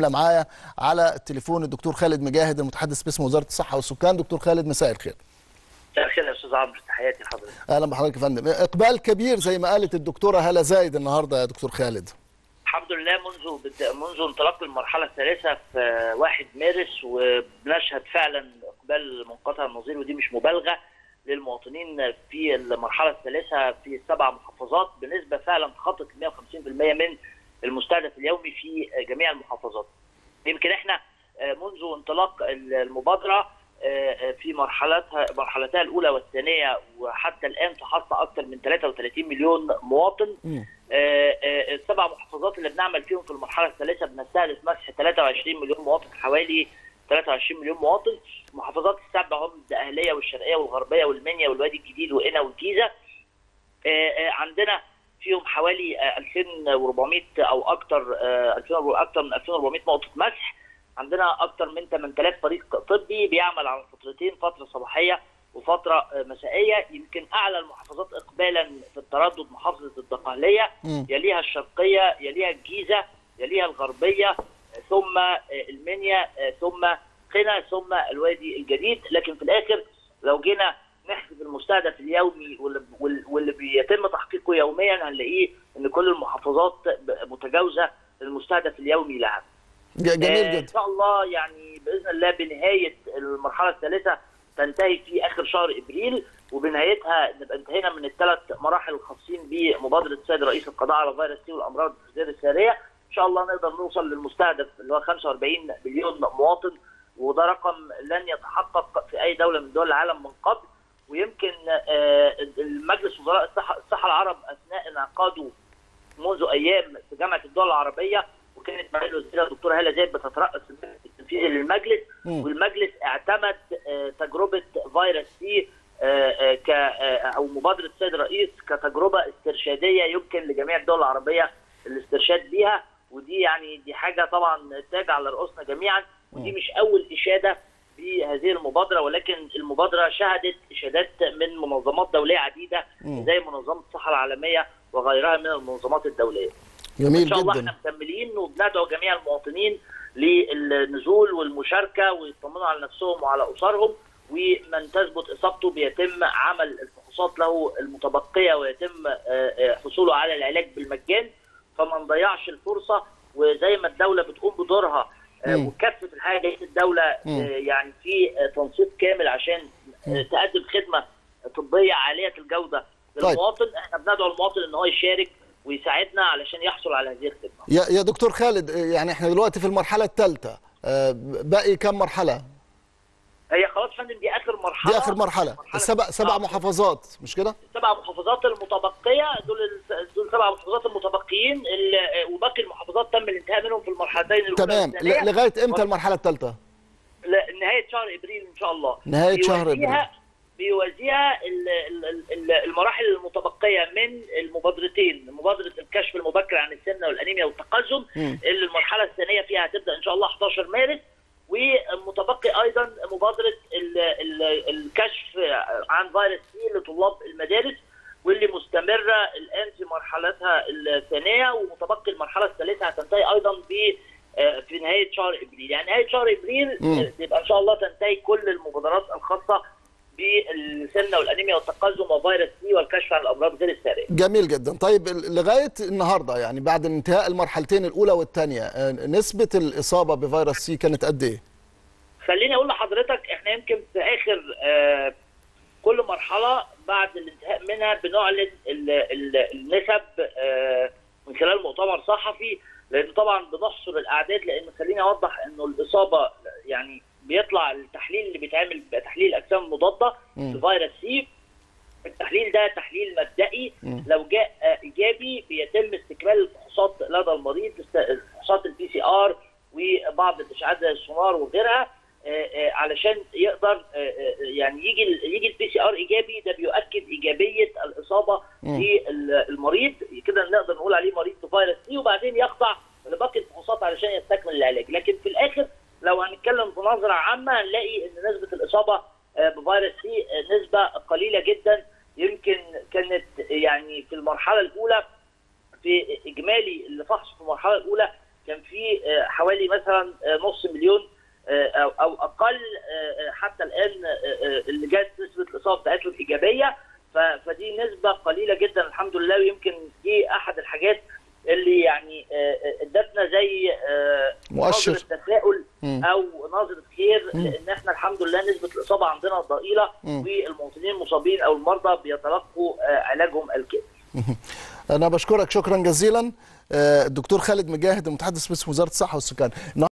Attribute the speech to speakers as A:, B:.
A: كامله معايا على التليفون الدكتور خالد مجاهد المتحدث باسم وزاره الصحه والسكان دكتور خالد مساء الخير
B: مساء الخير يا استاذ عمرو تحياتي لحضرتك
A: اهلا بحضرتك يا فندم اقبال كبير زي ما قالت الدكتوره هاله زايد النهارده يا دكتور خالد
B: الحمد لله منذ منذ انطلاق المرحله الثالثه في 1 مارس وبنشهد فعلا اقبال منقطع النظير ودي مش مبالغه للمواطنين في المرحله الثالثه في السبع محافظات بنسبه فعلا تخطط 150% من المستهدف اليومي في جميع المحافظات. يمكن احنا منذ انطلاق المبادره في مرحلتها مرحلتها الاولى والثانيه وحتى الان فحصنا اكثر من 33 مليون مواطن السبع محافظات اللي بنعمل فيهم في المرحله الثالثه بنستهدف مسح 23 مليون مواطن حوالي 23 مليون مواطن المحافظات السبع هم الدقهليه والشرقيه والغربيه والمنيا والوادي الجديد وقنا والجيزه عندنا فيهم حوالي 2400 او اكثر اكثر من 2400 نقطه مسح عندنا اكثر من 8000 فريق طبي بيعمل على فترتين فتره صباحيه وفتره مسائيه يمكن اعلى المحافظات اقبالا في التردد محافظه الدقهليه يليها الشرقيه يليها الجيزه يليها الغربيه ثم المنيا ثم قنا ثم الوادي الجديد لكن في الاخر لو جينا نحسب المستهدف اليومي واللي بيتم تحقيقه يوميا هنلاقيه ان كل المحافظات متجاوزه المستهدف اليومي لها.
A: جميل جدا.
B: ان شاء الله يعني باذن الله بنهايه المرحله الثالثه تنتهي في اخر شهر ابريل وبنهايتها نبقى انتهينا من الثلاث مراحل الخاصين بمبادره السيد رئيس القضاء على فيروس سي والامراض غير الساريه ان شاء الله نقدر نوصل للمستهدف اللي هو 45 مليون مواطن وده رقم لن يتحقق في اي دوله من دول العالم من قبل ويمكن المجلس وزراء الصحه الصحه العرب اثناء انعقاده منذ ايام في جامعه الدول العربيه وكانت معالي الوزيره الدكتوره هاله زايد بتترأس التنفيذي للمجلس والمجلس اعتمد تجربه فيروس سي ك او مبادره السيد الرئيس كتجربه استرشاديه يمكن لجميع الدول العربيه الاسترشاد بيها ودي يعني دي حاجه طبعا تاج على رؤوسنا جميعا ودي مش اول اشاده بهذه المبادره ولكن المبادره شهدت اشادات من منظمات دوليه عديده زي منظمه الصحه العالميه وغيرها من المنظمات الدوليه.
A: جميل
B: ان شاء الله
A: جدا
B: احنا مكملين وبندعو جميع المواطنين للنزول والمشاركه ويطمنوا على نفسهم وعلى اسرهم ومن تثبت اصابته بيتم عمل الفحوصات له المتبقيه ويتم حصوله على العلاج بالمجان فما نضيعش الفرصه وزي ما الدوله بتقوم بدورها وكافه الحاجه الدوله يعني في تنسيق كامل عشان تقدم خدمه طبيه عاليه الجوده للمواطن احنا بندعو المواطن ان هو يشارك ويساعدنا علشان يحصل على هذه الخدمه.
A: يا يا دكتور خالد يعني احنا دلوقتي في المرحله الثالثه باقي كم مرحله؟
B: هي خلاص فندم دي اخر مرحله
A: دي اخر مرحله السبع سبع محافظات مش كده؟
B: السبع محافظات المتبقيه دول دول سبع محافظات المتبقيين وباقي المحافظات تم الانتهاء منهم في المرحلتين الاولى
A: تمام لغايه امتى المرحله الثالثه؟
B: نهايه شهر ابريل ان شاء الله
A: نهايه شهر ابريل
B: بيوازيها المراحل المتبقيه من المبادرتين مبادره الكشف المبكر عن السمنه والانيميا والتقزم اللي المرحله الثانيه فيها هتبدا ان شاء الله 11 مارس ومتبقي ايضا مبادره الكشف عن فيروس سي لطلاب المدارس واللي مستمره الان في مرحلتها الثانيه ومتبقي المرحله الثالثه هتنتهي ايضا ب في نهايه شهر ابريل يعني نهايه شهر ابريل تبقى ان شاء الله تنتهي كل المبادرات الخاصه بالسمنه والانيميا والتقزم وفيروس سي والكشف عن الامراض غير الساريه.
A: جميل جدا، طيب لغايه النهارده يعني بعد انتهاء المرحلتين الاولى والثانيه نسبه الاصابه بفيروس سي كانت قد ايه؟
B: خليني اقول لحضرتك احنا يمكن في اخر آه كل مرحله بعد الانتهاء منها بنعلن ال ال النسب آه من خلال مؤتمر صحفي لان طبعا بنحصر الاعداد لان خليني اوضح انه الاصابه يعني بيطلع التحليل اللي بيتعمل بيبقى تحليل الاجسام المضاده لفيروس سي التحليل ده تحليل مبدئي لو جاء ايجابي بيتم استكمال الفحوصات لدى المريض فحوصات البي سي ار وبعض الاشعاعات زي السونار وغيرها علشان يقدر يعني يجي يجي البي سي ار ايجابي ده بيؤكد ايجابيه الاصابه للمريض كده نقدر نقول عليه مريض بفيروس سي وبعدين يخضع لباقي الفحوصات علشان يستكمل العلاج لكن في الاخر لو هنتكلم بنظره عامه هنلاقي ان نسبه الاصابه بفيروس سي نسبه قليله جدا يمكن كانت يعني في المرحله الاولى في اجمالي اللي فحص في المرحله الاولى كان في آه، حوالي مثلا آه، نص مليون آه، او او اقل آه، آه، حتى الان آه، آه، اللي جات نسبه الاصابه بتاعتهم ايجابيه ف- فدي نسبه قليله جدا الحمد لله ويمكن دي احد الحاجات اللي يعني آه، آه، ادتنا زي آه،
A: مؤشر.
B: نظرة تفاؤل
A: مم.
B: او نظره خير لان احنا الحمد لله نسبه الاصابه عندنا ضئيله
A: مم.
B: والمواطنين المصابين او المرضى بيتلقوا آه، علاجهم الكامل
A: انا بشكرك شكرا جزيلا آه، الدكتور خالد مجاهد المتحدث باسم وزاره الصحه والسكان